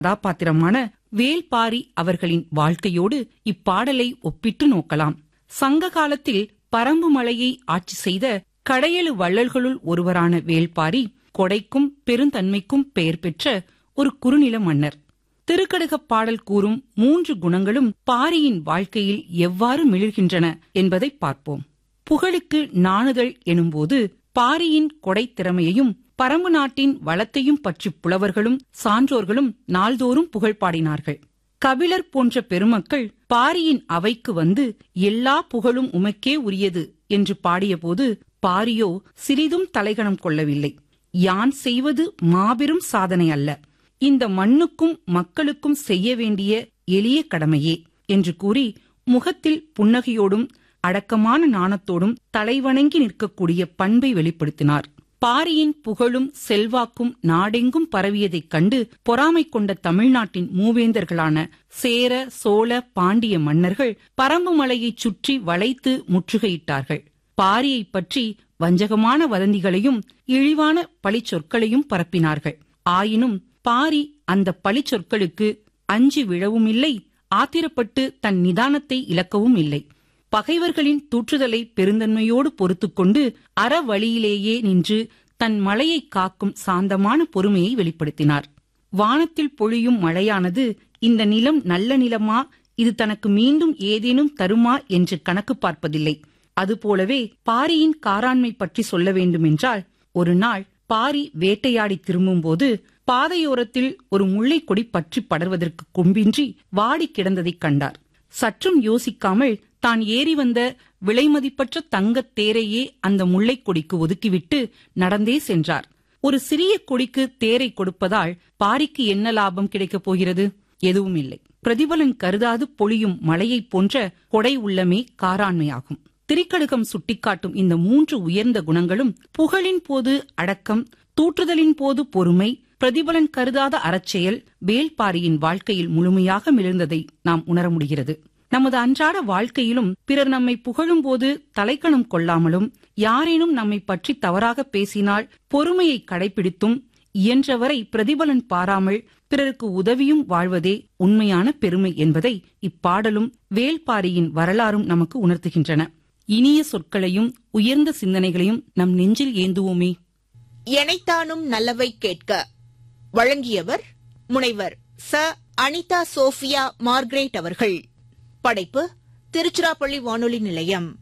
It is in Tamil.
கதாபாத்திரமான வேல்பாரி அவர்களின் வாழ்க்கையோடு இப்பாடலை ஒப்பிட்டு நோக்கலாம் சங்க காலத்தில் பரம்பு மலையை ஆட்சி செய்த கடையெழு வள்ளல்களுள் ஒருவரான வேல்பாரி கொடைக்கும் பெருந்தன்மைக்கும் பெயர் பெற்ற ஒரு குறுநில மன்னர் திருக்கடுகப் பாடல் கூறும் மூன்று குணங்களும் பாரியின் வாழ்க்கையில் எவ்வாறு மிளிர்கின்றன என்பதை பார்ப்போம் புகழுக்கு நாணுதல் எனும்போது பாரியின் கொடைத் திறமையையும் பரம்பு நாட்டின் வளத்தையும் பற்றி புலவர்களும் சான்றோர்களும் நாள்தோறும் புகழ் பாடினார்கள் கபிலர் போன்ற பெருமக்கள் பாரியின் அவைக்கு வந்து எல்லா புகழும் உமக்கே உரியது என்று பாடியபோது பாரியோ சிறிதும் தலைகணம் கொள்ளவில்லை யான் செய்வது மாபெரும் சாதனை அல்ல இந்த மண்ணுக்கும் மக்களுக்கும் செய்ய வேண்டிய எளிய கடமையே என்று கூறி முகத்தில் புன்னகையோடும் அடக்கமான நாணத்தோடும் தலைவணங்கி நிற்கக்கூடிய பண்பை வெளிப்படுத்தினார் பாரியின் புகழும் செல்வாக்கும் நாடெங்கும் பரவியதைக் கண்டு பொறாமை கொண்ட தமிழ்நாட்டின் மூவேந்தர்களான சேர சோழ பாண்டிய மன்னர்கள் பரம்பு மலையைச் சுற்றி வளைத்து முற்றுகையிட்டார்கள் பாரியைப் பற்றி வஞ்சகமான வதந்திகளையும் இழிவான பழிச்சொற்களையும் பரப்பினார்கள் ஆயினும் பாரி அந்த பழிச்சொற்களுக்கு அஞ்சி விழவும் இல்லை ஆத்திரப்பட்டு தன் நிதானத்தை இழக்கவும் இல்லை பகைவர்களின் தூற்றுதலை பெருந்தன்மையோடு பொறுத்துக்கொண்டு அற வழியிலேயே நின்று தன் மலையைக் காக்கும் சாந்தமான பொறுமையை வெளிப்படுத்தினார் வானத்தில் பொழியும் மழையானது இந்த நிலம் நல்ல நிலமா இது தனக்கு மீண்டும் ஏதேனும் தருமா என்று கணக்கு பார்ப்பதில்லை அதுபோலவே பாரியின் காராண்மை பற்றி சொல்ல வேண்டுமென்றால் ஒரு நாள் பாரி வேட்டையாடி திரும்பும்போது பாதையோரத்தில் ஒரு முல்லைக் கொடி பற்றி படர்வதற்கு கொம்பின்றி வாடி கிடந்ததைக் கண்டார் சற்றும் யோசிக்காமல் தான் ஏறி வந்த விலைமதிப்பற்ற தங்கத் தேரையே அந்த முல்லைக் கொடிக்கு ஒதுக்கிவிட்டு நடந்தே சென்றார் ஒரு சிறிய கொடிக்கு தேரை கொடுப்பதால் பாரிக்கு என்ன லாபம் கிடைக்கப் போகிறது எதுவும் இல்லை பிரதிபலன் கருதாது பொழியும் மலையைப் போன்ற கொடை உள்ளமே காராண்மையாகும் திரிக்கடுகம் சுட்டிக்காட்டும் இந்த மூன்று உயர்ந்த குணங்களும் புகழின் போது அடக்கம் தூற்றுதலின் போது பொறுமை பிரதிபலன் கருதாத அறச்செயல் வேல்பாரியின் வாழ்க்கையில் முழுமையாக மிளர்ந்ததை நாம் உணர முடிகிறது நமது அன்றாட வாழ்க்கையிலும் பிறர் நம்மை புகழும்போது தலைக்கணம் கொள்ளாமலும் யாரேனும் நம்மை பற்றி தவறாக பேசினால் பொறுமையை கடைபிடித்தும் இயன்றவரை பிரதிபலன் பாராமல் பிறருக்கு உதவியும் வாழ்வதே உண்மையான பெருமை என்பதை இப்பாடலும் வேல்பாரியின் வரலாறும் நமக்கு உணர்த்துகின்றன இனிய சொற்களையும் உயர்ந்த சிந்தனைகளையும் நம் நெஞ்சில் ஏந்துவோமே எனைத்தானும் நல்லவை கேட்க வழங்கியவர் முனைவர் ச அனிதா சோஃபியா மார்க்ரேட் அவர்கள் படைப்பு திருச்சிராப்பள்ளி வானொலி நிலையம்